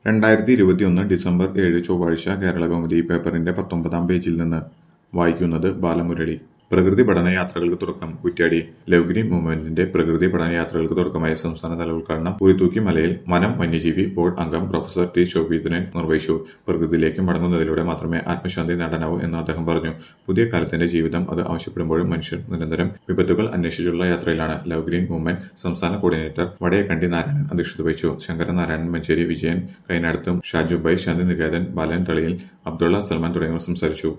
രണ്ടായിരത്തി ഇരുപത്തിയൊന്ന് ഡിസംബർ ഏഴ് ചൊവ്വാഴ്ച കേരളകൗമുദി പേപ്പറിന്റെ പത്തൊമ്പതാം പേജിൽ നിന്ന് വായിക്കുന്നത് ബാലമുരളി പ്രകൃതി പഠന യാത്രകൾക്ക് തുടക്കം കുറ്റ്യാടി ലവ്ഗ്രീൻ മൂവ്മെന്റിന്റെ പ്രകൃതി പഠന യാത്രകൾക്ക് തുടക്കമായ സംസ്ഥാനതല ഉദ്ഘാടനം ഉരുത്തൂക്കി മലയിൽ വനം വന്യജീവി ബോർഡ് അംഗം പ്രൊഫസർ ടി ശോഭീധരൻ നിർവഹിച്ചു പ്രകൃതിയിലേക്ക് മടങ്ങുന്നതിലൂടെ മാത്രമേ ആത്മശാന്തി നേടാനാവൂ എന്ന് അദ്ദേഹം പറഞ്ഞു പുതിയ കാലത്തിന്റെ ജീവിതം അത് ആവശ്യപ്പെടുമ്പോഴും മനുഷ്യർ നിരന്തരം വിപത്തുകൾ അന്വേഷിച്ചുള്ള യാത്രയിലാണ് ലവ് ഗ്രീൻ മൂവ്മെന്റ് സംസ്ഥാന കോർഡിനേറ്റർ വടയക്കണ്ടി നാരായണൻ അധ്യക്ഷത വഹിച്ചു ശങ്കരൻ നാരായണൻ മഞ്ചേരി വിജയൻ കൈനാടത്തും ഷാജുബായ് ശാന്തി നികേതൻ ബാലൻ തളിയിൽ അബ്ദുള്ള സൽമാൻ തുടങ്ങിയവർ സംസാരിച്ചു